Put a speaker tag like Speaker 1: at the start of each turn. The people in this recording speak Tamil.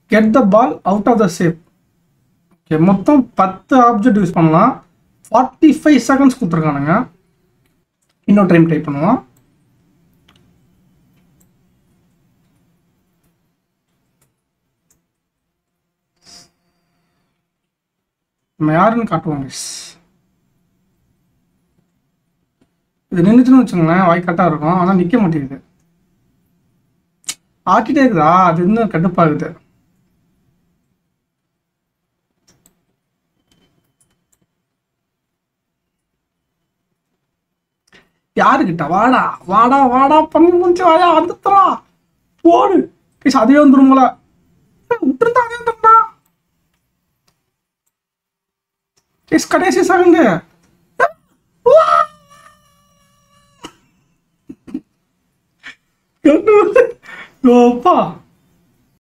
Speaker 1: Get the ball out of the shape okay மொத்தம் பத்து ஆப்ஜெக்ட் யூஸ் பண்ணலாம் ஃபார்ட்டி ஃபைவ் செகண்ட்ஸ் கொடுத்துருக்கானுங்க இன்னொரு டைம் டைப் பண்ணுவோம் நம்ம யாருன்னு காட்டுவோம் guys. இது நின்றுச்சுன்னு வச்சுக்கோங்களேன் வாய் கரெக்டாக இருக்கும் ஆனால் நிற்க மாட்டேங்குது ஆட்டிட்டே இருக்குதா அது இன்னும் கடுப்பாகுது யாருக்கிட்ட வாடா வாடா வாடா பண்ணி முடிச்சு வாயா வந்துடுறா போடு கேஸ் அதே வந்துருங்கள விட்டுருந்தா அதே வந்துருந்தா கேஸ் கடைசி செகண்டு அப்பா